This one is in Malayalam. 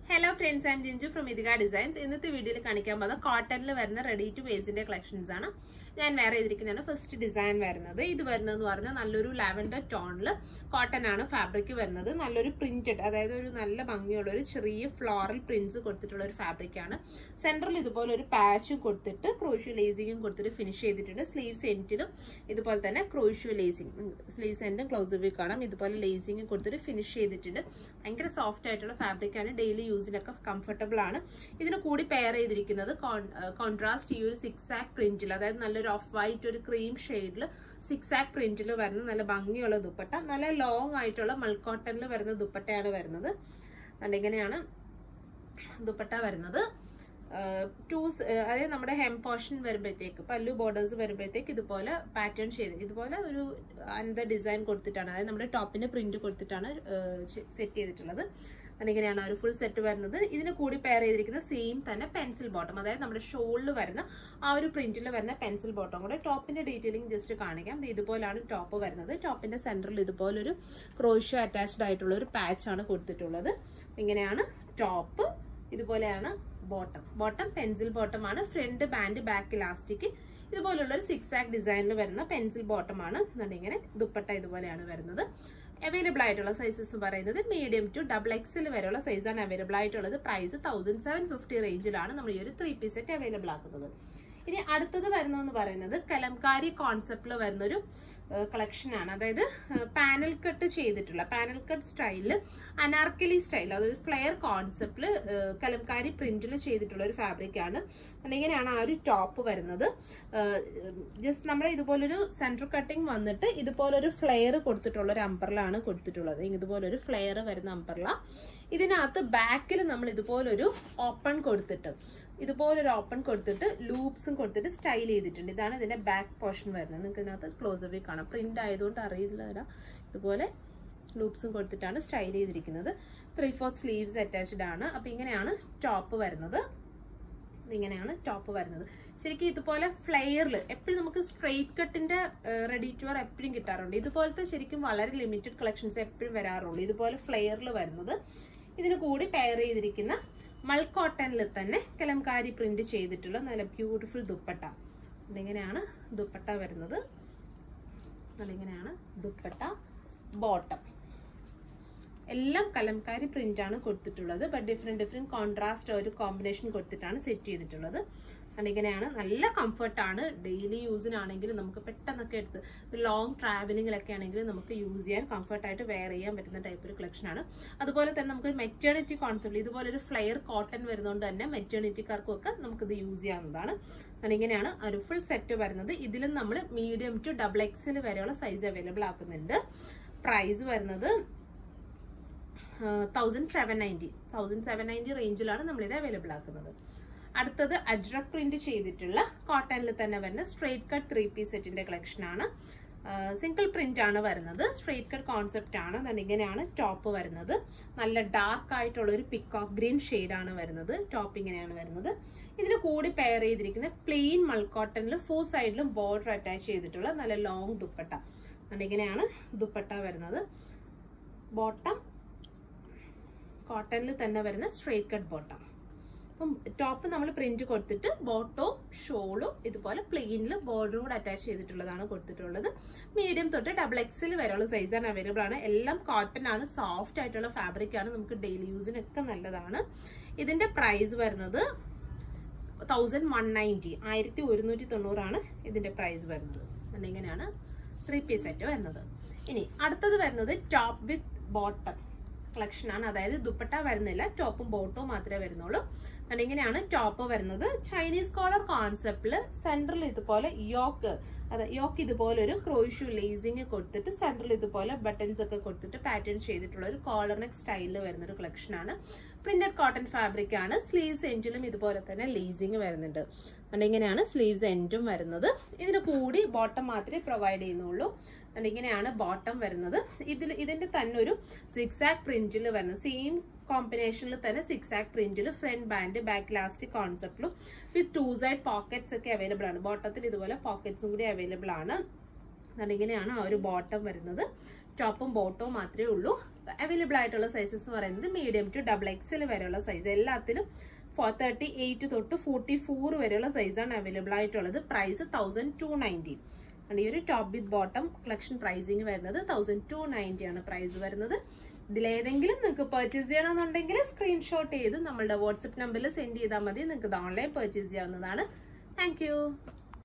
hello friends I'm Jinchu from Ithika designs ഇന്നത്തെ വീഡിയോയിൽ കാണിക്കാൻ പോകുന്നത് കോട്ടണിൽ വരുന്ന റെഡി ടു വേസിന്റെ കളക്ഷൻസ് ആണ് ഞാൻ വേറെ ചെയ്തിരിക്കുന്നതാണ് ഫസ്റ്റ് ഡിസൈൻ വരുന്നത് ഇത് വരുന്നതെന്ന് പറഞ്ഞാൽ നല്ലൊരു ലാവൻഡർ ടോണിൽ കോട്ടൺ ആണ് ഫാബ്രിക് വരുന്നത് നല്ലൊരു പ്രിന്റഡ് അതായത് ഒരു നല്ല ഭംഗിയുള്ള ഒരു ചെറിയ ഫ്ലോറൽ പ്രിന്റ്സ് കൊടുത്തിട്ടുള്ള ഒരു ഫാബ്രിക് ആണ് സെൻട്രൽ ഇതുപോലെ ഒരു പാച്ചും കൊടുത്തിട്ട് ക്രോഷ്യൂ ലേസിങ്ങും കൊടുത്തിട്ട് ഫിനിഷ് ചെയ്തിട്ടുണ്ട് സ്ലീവ്സ് എൻഡിലും ഇതുപോലെ തന്നെ ക്രോഷ്യൂ ലേസിങ് സ്ലീവ്സ് എൻഡും ക്ലോസ് വ്യൂ കാണാം ഇതുപോലെ ലേസിങ് കൊടുത്തിട്ട് ഫിനിഷ് ചെയ്തിട്ടുണ്ട് ഭയങ്കര സോഫ്റ്റ് ആയിട്ടുള്ള ഫാബ്രിക് ആണ് ഡെയിലി യൂസിനൊക്കെ കംഫർട്ടബിൾ ആണ് ഇതിന് കൂടി പെയർ ചെയ്തിരിക്കുന്നത് കോൺട്രാസ്റ്റ് ഈ ഒരു സിക്സ് ആക്ക് പ്രിന്റിൽ അതായത് നല്ലൊരു ഓഫ് വൈറ്റ് ഒരു ക്രീം ഷെയ്ഡിൽ സിക്സ് ആക്ക് പ്രിന്റിൽ വരുന്ന നല്ല ഭംഗിയുള്ള ദുപ്പട്ട നല്ല ലോങ് ആയിട്ടുള്ള മൾക്കോട്ടണിൽ വരുന്ന ദുപ്പട്ടയാണ് വരുന്നത് അതുകൊണ്ട് ഇങ്ങനെയാണ് ദുപ്പട്ട വരുന്നത് ടൂസ് അതായത് നമ്മുടെ ഹെം പോർഷൻ വരുമ്പോഴത്തേക്ക് പല്ലു ബോർഡേഴ്സ് വരുമ്പോഴത്തേക്ക് ഇതുപോലെ പാറ്റേൺ ചെയ്ത് ഇതുപോലെ ഒരു അനന്ത ഡിസൈൻ കൊടുത്തിട്ടാണ് അതായത് നമ്മുടെ ടോപ്പിന്റെ പ്രിന്റ് കൊടുത്തിട്ടാണ് സെറ്റ് ചെയ്തിട്ടുള്ളത് അതിങ്ങനെയാണ് ഒരു ഫുൾ സെറ്റ് വരുന്നത് ഇതിന് കൂടി പെയർ ചെയ്തിരിക്കുന്ന സെയിം തന്നെ പെൻസിൽ ബോട്ടം അതായത് നമ്മുടെ ഷോളിൽ വരുന്ന ആ ഒരു പ്രിന്റിൽ വരുന്ന പെൻസിൽ ബോട്ടം കൂടെ ടോപ്പിന്റെ ഡീറ്റെയിലിംഗ് ജസ്റ്റ് കാണിക്കാം ഇതുപോലാണ് ടോപ്പ് വരുന്നത് ടോപ്പിന്റെ സെന്ററിൽ ഇതുപോലൊരു ക്രോഷ്യോ അറ്റാച്ച്ഡ് ആയിട്ടുള്ള ഒരു പാച്ച് ആണ് കൊടുത്തിട്ടുള്ളത് ഇങ്ങനെയാണ് ടോപ്പ് ഇതുപോലെയാണ് ബോട്ടം ബോട്ടം പെൻസിൽ ബോട്ടം ആണ് ഫ്രണ്ട് ബാൻഡ് ബാക്ക് ഇലാസ്റ്റിക് ഇതുപോലുള്ള ഒരു സിക്സ് ആക്ക് ഡിസൈനിൽ വരുന്ന പെൻസിൽ ബോട്ടം ആണ് ഇങ്ങനെ ദുപ്പട്ട ഇതുപോലെയാണ് വരുന്നത് അവൈലബിൾ ആയിട്ടുള്ള സൈസസ് പറയുന്നത് മീഡിയം ടു ഡബിൾ എക്സിൽ വരെയുള്ള സൈസാണ് അവൈലബിൾ ആയിട്ടുള്ളത് പ്രൈസ് തൗസൻഡ് സെവൻ ഫിഫ്റ്റി റേഞ്ചിലാണ് നമ്മൾ ഈ ഒരു ത്രീ പീസ് സെറ്റ് അവൈലബിൾ ആക്കുന്നത് ഇനി അടുത്തത് വരുന്നതെന്ന് പറയുന്നത് കലംകാരി കോൺസെപ്റ്റിൽ വരുന്നൊരു കളക്ഷൻ ആണ് അതായത് പാനൽ കട്ട് ചെയ്തിട്ടുള്ള പാനൽ കട്ട് സ്റ്റൈലിൽ അനാർക്കലി സ്റ്റൈൽ അതായത് ഫ്ലെയർ കോൺസെപ്റ്റിൽ കലംകാരി പ്രിന്റിൽ ചെയ്തിട്ടുള്ള ഒരു ഫാബ്രിക് ആണ് ഇങ്ങനെയാണ് ആ ഒരു ടോപ്പ് വരുന്നത് ജസ്റ്റ് നമ്മുടെ ഇതുപോലൊരു സെൻട്രൽ കട്ടിങ് വന്നിട്ട് ഇതുപോലൊരു ഫ്ലെയർ കൊടുത്തിട്ടുള്ള ഒരു അമ്പർലാണ് കൊടുത്തിട്ടുള്ളത് ഇതുപോലൊരു ഫ്ലെയർ വരുന്ന അമ്പർല ഇതിനകത്ത് ബാക്കിൽ നമ്മൾ ഇതുപോലൊരു ഓപ്പൺ കൊടുത്തിട്ട് ഇതുപോലൊരു ഓപ്പൺ കൊടുത്തിട്ട് ലൂപ്സും കൊടുത്തിട്ട് സ്റ്റൈൽ ചെയ്തിട്ടുണ്ട് ഇതാണ് ഇതിന്റെ ബാക്ക് പോർഷൻ വരുന്നത് നിങ്ങൾക്ക് ഇതിനകത്ത് ക്ലോസ് അപ്പ് കാണാം പ്രിന്റ് ആയതുകൊണ്ട് അറിയില്ല ഇതുപോലെ ലൂപ്സും കൊടുത്തിട്ടാണ് സ്റ്റൈൽ ചെയ്തിരിക്കുന്നത് ത്രീ ഫോർത്ത് സ്ലീവ്സ് അറ്റാച്ച്ഡ് ആണ് അപ്പൊ ഇങ്ങനെയാണ് ടോപ്പ് വരുന്നത് ഇങ്ങനെയാണ് ടോപ്പ് വരുന്നത് ശരിക്കും ഇതുപോലെ ഫ്ലെയറിൽ എപ്പോഴും നമുക്ക് സ്ട്രെയിറ്റ് കട്ടിന്റെ റെഡി ടു വെയർ എപ്പോഴും കിട്ടാറുണ്ട് ഇതുപോലത്തെ ശരിക്കും വളരെ ലിമിറ്റഡ് കളക്ഷൻസ് എപ്പോഴും വരാറുള്ളൂ ഇതുപോലെ ഫ്ലെയറിൽ വരുന്നത് ഇതിന് കൂടി പെയർ ചെയ്തിരിക്കുന്ന മൾക്കോട്ടനിൽ തന്നെ കലംകാരി പ്രിന്റ് ചെയ്തിട്ടുള്ള നല്ല ബ്യൂട്ടിഫുൾ ദുപ്പട്ട അതിങ്ങനെയാണ് ദുപ്പട്ട വരുന്നത് അതിങ്ങനെയാണ് ദുപ്പട്ട ബോട്ടം എല്ലാം കലംകാരി പ്രിന്റ് ആണ് കൊടുത്തിട്ടുള്ളത് ബട്ട് ഡിഫറെന്റ് ഡിഫറെന്റ് കോൺട്രാസ്റ്റ് ഒരു കോമ്പിനേഷൻ കൊടുത്തിട്ടാണ് സെറ്റ് ചെയ്തിട്ടുള്ളത് അതിങ്ങനെയാണ് നല്ല കംഫർട്ടാണ് ഡെയിലി യൂസിനാണെങ്കിലും നമുക്ക് പെട്ടെന്നൊക്കെ എടുത്ത് ലോങ് ട്രാവലിങ്ങിലൊക്കെ ആണെങ്കിൽ നമുക്ക് യൂസ് ചെയ്യാൻ കംഫർട്ടായിട്ട് വെയർ ചെയ്യാൻ പറ്റുന്ന ടൈപ്പ് ഒരു കളക്ഷൻ ആണ് അതുപോലെ തന്നെ നമുക്ക് മെറ്റേണിറ്റി കോൺസെപ്റ്റ് ഇതുപോലെ ഒരു ഫ്ലെയർ കോട്ടൺ വരുന്നതുകൊണ്ട് തന്നെ മെറ്റേണിറ്റിക്കാർക്കും ഒക്കെ നമുക്കിത് യൂസ് ചെയ്യാവുന്നതാണ് അതിങ്ങനെയാണ് ഒരു ഫുൾ സെറ്റ് വരുന്നത് ഇതിലും നമ്മൾ മീഡിയം ടു ഡബിൾ എക്സിൽ വരെയുള്ള സൈസ് അവൈലബിൾ ആക്കുന്നുണ്ട് പ്രൈസ് വരുന്നത് thousand seven ninety thousand seven ninety റേഞ്ചിലാണ് നമ്മളിത് അവൈലബിൾ ആക്കുന്നത് അടുത്തത് അജ്രക് പ്രിന്റ് ചെയ്തിട്ടുള്ള കോട്ടണിൽ തന്നെ വരുന്ന സ്ട്രെയിറ്റ് കട്ട് ത്രീ പീസ് സെറ്റിന്റെ കളക്ഷൻ ആണ് സിംഗിൾ പ്രിന്റ് ആണ് വരുന്നത് സ്ട്രെയിറ്റ് കട്ട് കോൺസെപ്റ്റ് ആണ് അതുകൊണ്ട് ഇങ്ങനെയാണ് ടോപ്പ് വരുന്നത് നല്ല ഡാർക്ക് ആയിട്ടുള്ള ഒരു പിക്കോക്ക് ഗ്രീൻ ആണ് വരുന്നത് ടോപ്പ് ഇങ്ങനെയാണ് വരുന്നത് ഇതിന് കൂടി പെയർ ചെയ്തിരിക്കുന്ന പ്ലെയിൻ മൾക്കോട്ടണിൽ ഫോർ സൈഡിലും ബോർഡർ അറ്റാച്ച് ചെയ്തിട്ടുള്ള നല്ല ലോങ് ദുപ്പട്ട അതുകൊണ്ട് ഇങ്ങനെയാണ് ദുപ്പട്ട വരുന്നത് ബോട്ടം കോട്ടണിൽ തന്നെ വരുന്ന സ്ട്രെയിറ്റ് കട്ട് ബോട്ടം അപ്പം ടോപ്പ് നമ്മൾ പ്രിന്റ് കൊടുത്തിട്ട് ബോട്ടോ ഷോളും ഇതുപോലെ പ്ലെയിനിൽ ബോർഡറും കൂടെ അറ്റാച്ച് ചെയ്തിട്ടുള്ളതാണ് കൊടുത്തിട്ടുള്ളത് മീഡിയം തൊട്ട് ഡബിൾ എക്സിൽ വരെയുള്ള സൈസാണ് അവൈലബിൾ ആണ് എല്ലാം കോട്ടൺ ആണ് സോഫ്റ്റ് ആയിട്ടുള്ള ഫാബ്രിക് ആണ് നമുക്ക് ഡെയിലി യൂസിനൊക്കെ നല്ലതാണ് ഇതിന്റെ പ്രൈസ് വരുന്നത് തൗസൻഡ് വൺ നയൻറ്റി ആയിരത്തി ഒരുന്നൂറ്റി തൊണ്ണൂറാണ് ഇതിന്റെ പ്രൈസ് വരുന്നത് ഇങ്ങനെയാണ് ത്രീ പീസ് സെറ്റ് വരുന്നത് ഇനി അടുത്തത് വരുന്നത് ടോപ്പ് വിത്ത് ബോട്ടം കളക്ഷൻ ആണ് അതായത് ദുപ്പട്ട വരുന്നില്ല ടോപ്പും ബോട്ടവും മാത്രമേ വരുന്നുള്ളൂ അതുകൊണ്ട് ഇങ്ങനെയാണ് ടോപ്പ് വരുന്നത് ചൈനീസ് കോളർ കോൺസെപ്റ്റിൽ സെൻട്രൽ ഇതുപോലെ യോക്ക് അതെ യോക്ക് ഇതുപോലെ ഒരു ക്രോയിഷ്യൂ ലേസിങ് കൊടുത്തിട്ട് സെൻട്രൽ ഇതുപോലെ ബട്ടൺസ് ഒക്കെ കൊടുത്തിട്ട് പാറ്റേൺ ചെയ്തിട്ടുള്ള ഒരു കോളർ നെക്ക് സ്റ്റൈലിൽ വരുന്ന ഒരു കളക്ഷൻ ആണ് പ്രിന്റഡ് കോട്ടൺ ഫാബ്രിക് ആണ് സ്ലീവ്സ് എൻഡിലും ഇതുപോലെ തന്നെ ലേസിങ് വരുന്നുണ്ട് അതുകൊണ്ട് ഇങ്ങനെയാണ് സ്ലീവ്സ് എൻഡും വരുന്നത് ഇതിന് കൂടി ബോട്ടം മാത്രമേ പ്രൊവൈഡ് ചെയ്യുന്നുള്ളൂ അതുകൊണ്ട് ഇങ്ങനെയാണ് ബോട്ടം വരുന്നത് ഇതിൽ ഇതിന്റെ തന്നെ ഒരു സിക്സ് ആക്ക് പ്രിന്റിൽ വരുന്ന സെയിം കോമ്പിനേഷനിൽ തന്നെ സിക്സ് ആക്ക് പ്രിന്റിൽ ഫ്രണ്ട് ബാൻഡ് ബാക്ക് ലാസ്റ്റിക് കോൺസെപ്റ്റിലും വിത്ത് ടു സൈഡ് പോക്കറ്റ്സ് ഒക്കെ അവൈലബിൾ ആണ് ബോട്ടത്തിൽ ഇതുപോലെ പോക്കറ്റ്സും കൂടി അവൈലബിൾ ആണ് അതുകൊണ്ട് ഇങ്ങനെയാണ് ആ ഒരു ബോട്ടം വരുന്നത് ടോപ്പും ബോട്ടവും മാത്രമേ ഉള്ളൂ അവൈലബിൾ ആയിട്ടുള്ള സൈസസ് എന്ന് പറയുന്നത് മീഡിയം ടു ഡബിൾ എക്സൽ വരെയുള്ള സൈസ് എല്ലാത്തിലും ഫോർ തേർട്ടി എയ്റ്റ് തൊട്ട് ഫോർട്ടി ഫോർ വരെയുള്ള സൈസാണ് അവൈലബിൾ ആയിട്ടുള്ളത് പ്രൈസ് തൗസൻഡ് ടു നയൻറ്റി ആണ് ഈ ഒരു top with bottom collection pricing വരുന്നത് തൗസൻഡ് ടു നയൻറ്റി ആണ് പ്രൈസ് വരുന്നത് ഇതിലേതെങ്കിലും നിങ്ങൾക്ക് പർച്ചേസ് ചെയ്യണമെന്നുണ്ടെങ്കിൽ സ്ക്രീൻഷോട്ട് ചെയ്ത് നമ്മളുടെ വാട്സപ്പ് നമ്പറിൽ സെൻഡ് ചെയ്താൽ മതി നിങ്ങൾക്ക് ഇത് ഓൺലൈൻ പർച്ചേസ് ചെയ്യാവുന്നതാണ് താങ്ക്